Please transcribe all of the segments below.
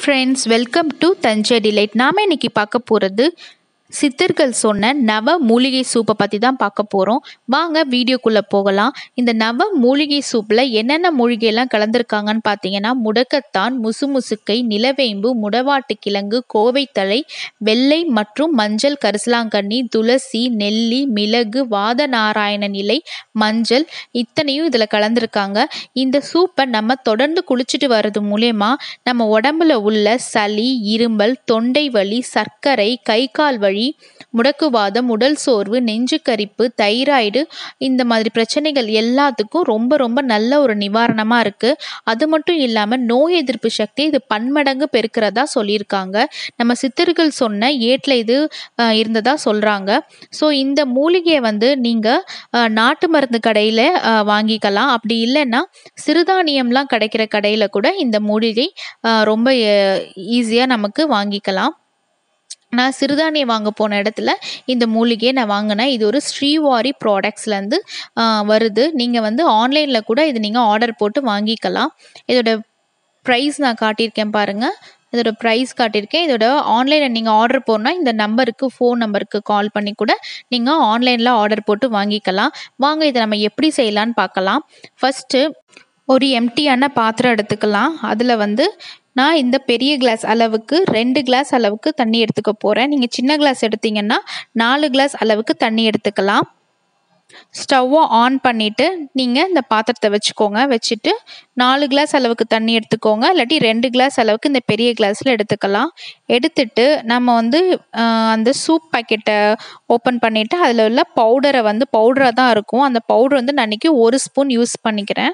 friends welcome to Thanjai Delight நாம் இன்னைக்கு பார்க்க போகிறது சித்தர்கள் சொன்ன நவ மூலிகை சூப்பை பற்றி தான் பார்க்க போகிறோம் வாங்க வீடியோக்குள்ளே போகலாம் இந்த நவ மூலிகை சூப்பில் என்னென்ன மூலிகையெல்லாம் கலந்துருக்காங்கன்னு பார்த்தீங்கன்னா முடக்கத்தான் முசுமுசுக்கை நிலவேம்பு முடவாட்டு கிழங்கு கோவைத்தழை வெள்ளை மற்றும் மஞ்சள் கரிசலாங்கண்ணி துளசி நெல்லி மிளகு வாத நாராயணன் இலை மஞ்சள் இத்தனையும் இதில் கலந்துருக்காங்க இந்த சூப்பை நம்ம தொடர்ந்து குளிச்சுட்டு வர்றது மூலயமா நம்ம உடம்புல உள்ள சளி இருமல் தொண்டை வலி சர்க்கரை கை கால் வலி முடக்குவாதம் உடல் சோர்வு நெஞ்சுக்கரிப்பு தைராய்டு இந்த மாதிரி பிரச்சனைகள் எல்லாத்துக்கும் ரொம்ப ரொம்ப நல்ல ஒரு நிவாரணமாக இருக்குது அது மட்டும் இல்லாமல் நோய் எதிர்ப்பு சக்தி இது பன்மடங்கு பெருக்கிறதா சொல்லியிருக்காங்க நம்ம சித்தர்கள் சொன்ன ஏட்டில் இது அஹ், இருந்ததா சொல்கிறாங்க ஸோ இந்த மூலிகையை வந்து நீங்கள் நாட்டு மருந்து கடையில் வாங்கிக்கலாம் அப்படி இல்லைன்னா சிறுதானியம்லாம் கிடைக்கிற கடையில் கூட இந்த மூலிகை அஹ், ரொம்ப ஈஸியாக நமக்கு வாங்கிக்கலாம் நான் சிறுதானியம் வாங்க போன இடத்துல இந்த மூலிகையை நான் வாங்கினேன் இது ஒரு ஸ்ரீவாரி ப்ராடக்ட்ஸ்லேருந்து வருது நீங்கள் வந்து ஆன்லைனில் கூட இது நீங்கள் ஆர்டர் போட்டு வாங்கிக்கலாம் இதோட ப்ரைஸ் நான் காட்டியிருக்கேன் பாருங்கள் இதோட ப்ரைஸ் காட்டியிருக்கேன் இதோட ஆன்லைனில் நீங்கள் ஆர்டர் போனால் இந்த நம்பருக்கு ஃபோன் நம்பருக்கு கால் பண்ணி கூட நீங்கள் ஆன்லைனில் ஆர்டர் போட்டு வாங்கிக்கலாம் வாங்க இதை நம்ம எப்படி செய்யலான்னு பார்க்கலாம் ஃபஸ்ட்டு ஒரு எம்டியான பாத்திரம் எடுத்துக்கலாம் அதில் வந்து நான் இந்த பெரிய கிளாஸ் அளவுக்கு ரெண்டு கிளாஸ் அளவுக்கு தண்ணி எடுத்துக்க போகிறேன் நீங்கள் சின்ன கிளாஸ் எடுத்தீங்கன்னா நாலு கிளாஸ் அளவுக்கு தண்ணி எடுத்துக்கலாம் ஸ்டவ்வை ஆன் பண்ணிவிட்டு நீங்கள் இந்த பாத்திரத்தை வச்சுக்கோங்க வச்சுட்டு நாலு கிளாஸ் அளவுக்கு தண்ணி எடுத்துக்கோங்க இல்லாட்டி ரெண்டு கிளாஸ் அளவுக்கு இந்த பெரிய கிளாஸில் எடுத்துக்கலாம் எடுத்துட்டு நம்ம வந்து ஆஹ், அந்த சூப் பாக்கெட்டை ஓப்பன் பண்ணிவிட்டு அதில் உள்ள பவுடரை வந்து பவுடராக தான் இருக்கும் அந்த பவுடர் வந்து நான் அன்றைக்கி ஒரு ஸ்பூன் யூஸ் பண்ணிக்கிறேன்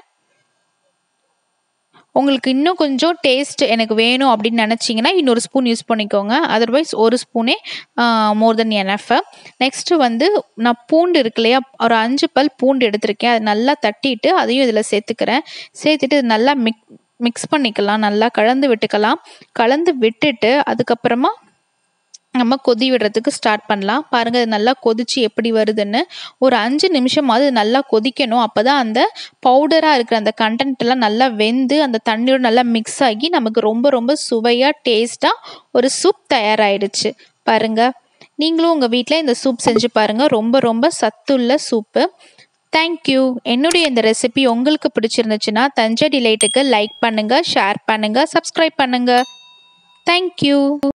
உங்களுக்கு இன்னும் கொஞ்சம் டேஸ்ட் எனக்கு வேணும் அப்படின்னு நினச்சிங்கன்னா இன்னொரு ஸ்பூன் யூஸ் பண்ணிக்கோங்க அதர்வைஸ் ஒரு ஸ்பூனே மோர் தென் எனஃப் நெக்ஸ்ட்டு வந்து நான் பூண்டு இருக்கு இல்லையா ஒரு அஞ்சு பல் பூண்டு எடுத்திருக்கேன் அது நல்லா தட்டிட்டு அதையும் இதில் சேர்த்துக்கிறேன் சேர்த்துட்டு இது நல்லா மிக் மிக்ஸ் பண்ணிக்கலாம் நல்லா கலந்து விட்டுக்கலாம் கலந்து விட்டுட்டு அதுக்கப்புறமா நம்ம கொதி விடுறதுக்கு ஸ்டார்ட் பண்ணலாம் பாருங்கள் இது நல்லா கொதிச்சு எப்படி வருதுன்னு ஒரு அஞ்சு நிமிஷமாவது இது நல்லா கொதிக்கணும் அப்போ தான் அந்த பவுடராக இருக்கிற அந்த content எல்லாம் நல்லா வெந்து அந்த தண்ணியோட நல்லா மிக்ஸ் ஆகி நமக்கு ரொம்ப ரொம்ப சுவையாக டேஸ்ட்டாக ஒரு சூப் தயாராகிடுச்சு பாருங்கள் நீங்களும் உங்கள் வீட்டில் இந்த சூப் செஞ்சு பாருங்கள் ரொம்ப ரொம்ப சத்துள்ள சூப்பு தேங்க்யூ என்னுடைய இந்த ரெசிபி உங்களுக்கு பிடிச்சிருந்துச்சுன்னா தஞ்சை டிலைட்டுக்கு லைக் பண்ணுங்கள் ஷேர் பண்ணுங்கள் சப்ஸ்கிரைப் பண்ணுங்கள் தேங்க்யூ